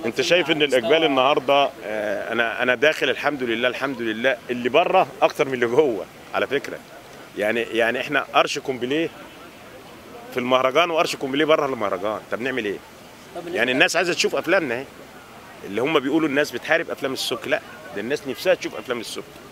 انت شايف ان الاقبال النهارده آه، انا انا داخل الحمد لله الحمد لله اللي بره اكتر من اللي جوه على فكره يعني يعني احنا قرش كومبليه في المهرجان وقرش كومبليه بره المهرجان طب نعمل ايه طب يعني الناس عايزه تشوف افلامنا اهي اللي هم بيقولوا الناس بتحارب افلام السك لا ده الناس نفسها تشوف افلام السك